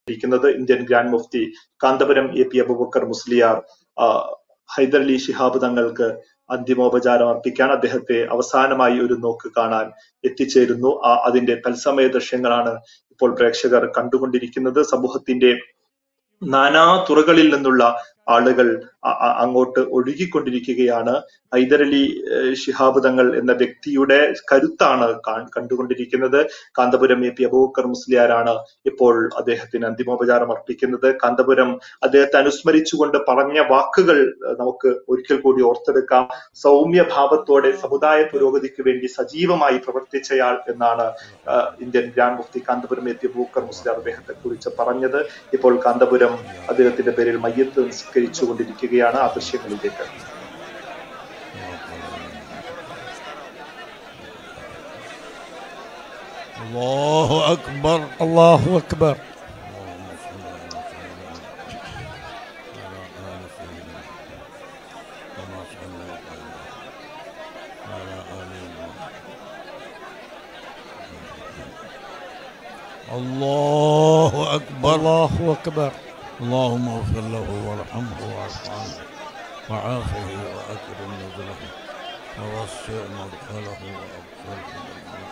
ഇരിക്കുന്നത് Indian grand mufti Kanthapuram A P Aboobacker Musliyar ആ, ഹൈദരലി ശിഹാബ് തങ്ങൾക്ക് അന്തിമോപചാരം അർപ്പിക്കാൻ അദ്ദേഹത്തെ അവസാനമായി ഒരു നോക്ക് കാണാൻ എത്തിച്ചേരുന്നു ആ അതിന്റെ തത്സമയ ദൃശ്യങ്ങളാണ് ഇപ്പോൾ പ്രേക്ഷകർ കണ്ടുകൊണ്ടിരിക്കുന്നത് സമൂഹത്തിന്റെ നാനാ തുറകളിൽ നിന്നുള്ള ആളുകൾ അ- അ- അങ്ങോട്ട് ഒഴുകിക്കൊണ്ടിരിക്കുകയാണ് ഹൈദരലി ഏഹ്, ശിഹാബ് തങ്ങൾ എന്ന വ്യക്തിയുടെ കരുത്താണ് കാ- കണ്ടുകൊണ്ടിരിക്കുന്നത് കാന്തപുരം എ പി അബൂബക്കർ മുസ്ലിയാരാണ് ഇപ്പോൾ അദ്ദേഹത്തിന് അന്തിമോപചാരം അർപ്പിക്കുന്നത് കാന്തപുരം അദ്ദേഹത്തെ അനുസ്മരിച്ചുകൊണ്ട് പറഞ്ഞ വാക്കുകൾ ഏഹ്, നമുക്ക് ഒരിക്കൽ കൂടി ഓർത്തെടുക്കാം സൗമ്യഭാവത്തോടെ സമുദായ പുരോഗതിക്ക് വേണ്ടി സജീവമായി പ്രവർത്തിച്ചയാൾ എന്നാണ് ഏഹ്, Indian grand mufti Kanthapuram A P Aboobacker Musliyar അദ്ദേഹത്തെ കുറിച്ച് പറഞ്ഞത് ഇപ്പോൾ കാന്തപുരം അദ്ദേഹത്തിന്റെ പേരിൽ മയ്യത്ത് നിസ്കരിച്ചു കൊണ്ടിരിക്കുകയാണ് ആ ദൃശ്യങ്ങളിലേക്ക് الله أكبر الله أكبر اللهم صل على سيدنا وعلى آل سيدنا كما صليت على آل إبراهيم الله أكبر الله أكبر اللهم اغفر له وارحمه واعف عنه وعافه وأكرم نزله ووسع مدخله وأبصره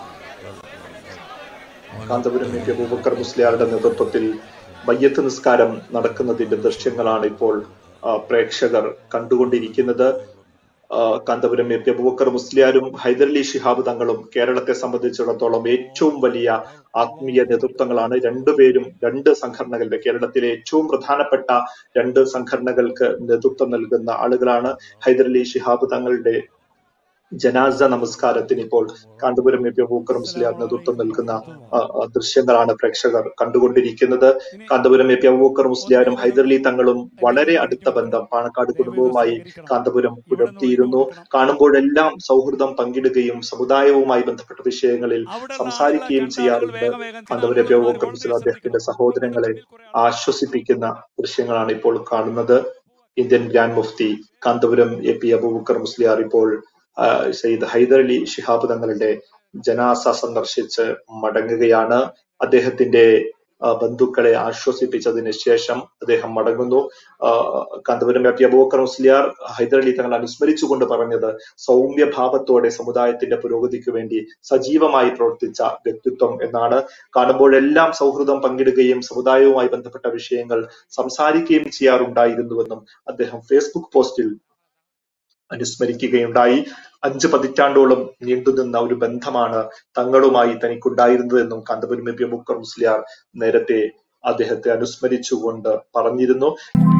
കാന്തപുരം എ പി അബൂബക്കർ മുസ്ലിയാരുടെ നേതൃത്വത്തിൽ മയ്യത്ത് നിസ്കാരം നടക്കുന്നതിന്റെ ദൃശ്യങ്ങളാണ് ഇപ്പോൾ ആ, പ്രേക്ഷകർ കണ്ടുകൊണ്ടിരിക്കുന്നത് ആ, കാന്തപുരം എ പി അബൂബക്കർ മുസ്ലിയാരും ഹൈദരലി ശിഹാബ് തങ്ങളും കേരളത്തെ സംബന്ധിച്ചിടത്തോളം ഏറ്റവും വലിയ ആത്മീയ നേതൃത്വങ്ങളാണ് രണ്ടുപേരും രണ്ട് സംഘടനകളുടെ കേരളത്തിലെ ഏറ്റവും പ്രധാനപ്പെട്ട രണ്ട് സംഘടനകൾക്ക് നേതൃത്വം നൽകുന്ന ആളുകളാണ് ഹൈദരലി ശിഹാബ് തങ്ങളുടെ ജനാസ നമസ്കാരത്തിന് ഇപ്പോൾ കാന്തപുരം എ പി അബൂബക്കർ മുസ്ലിയാർ നേതൃത്വം നൽകുന്ന ആ, ആ, ദൃശ്യങ്ങളാണ് പ്രേക്ഷകർ കണ്ടുകൊണ്ടിരിക്കുന്നത് കാന്തപുരം എ പി അബൂബക്കർ മുസ്ലിയാരും ഹൈദരലി തങ്ങളും വളരെ അടുത്ത ബന്ധം പാണക്കാട് കുടുംബവുമായി കാന്തപുരം പുലർത്തിയിരുന്നു കാണുമ്പോഴെല്ലാം സൗഹൃദം പങ്കിടുകയും സമുദായവുമായി ബന്ധപ്പെട്ട വിഷയങ്ങളിൽ സംസാരിക്കുകയും ചെയ്യാറുണ്ട് കാന്തപുരം എ പി അബൂബക്കർ മുസ്ലിം അദ്ദേഹത്തിന്റെ സഹോദരങ്ങളെ ആശ്വസിപ്പിക്കുന്ന ദൃശ്യങ്ങളാണ് ഇപ്പോൾ കാണുന്നത് Indian grand mufti Kanthapuram A P Aboobacker Musliyar ഇപ്പോൾ ആ, സയ്യിദ് ഹൈദർ അലി ശിഹാബ് തങ്ങളുടെ ജനാസ സന്ദർശിച്ച് മടങ്ങുകയാണ് അദ്ദേഹത്തിന്റെ ആ, ബന്ധുക്കളെ ആശ്വസിപ്പിച്ചതിന് ശേഷം അദ്ദേഹം മടങ്ങുന്നു ആ, കാന്തപുരം എ പി അബൂബക്കർ മുസ്ലിയാർ ഹൈദർ അലി തങ്ങൾ അനുസ്മരിച്ചുകൊണ്ട് പറഞ്ഞത് സൗമ്യഭാവത്തോടെ സമുദായത്തിന്റെ പുരോഗതിക്ക് വേണ്ടി സജീവമായി പ്രവർത്തിച്ച വ്യക്തിത്വം എന്നാണ് കാണുമ്പോഴെല്ലാം സൗഹൃദം പങ്കിടുകയും സമുദായവുമായി ബന്ധപ്പെട്ട വിഷയങ്ങൾ സംസാരിക്കുകയും ചെയ്യാറുണ്ടായിരുന്നുവെന്നും അദ്ദേഹം ഫേസ്ബുക്ക് പോസ്റ്റിൽ അനുസ്മരിക്കുകയുണ്ടായി അഞ്ച് പതിറ്റാണ്ടോളം നീണ്ടുനിന്ന ഒരു ബന്ധമാണ് തങ്ങളുമായി തനിക്കുണ്ടായിരുന്നതെന്നും കാന്തപുരം എ പി അബൂക്കർ മുസ്ലിയാർ നേരത്തെ അദ്ദേഹത്തെ അനുസ്മരിച്ചുകൊണ്ട് പറഞ്ഞിരുന്നു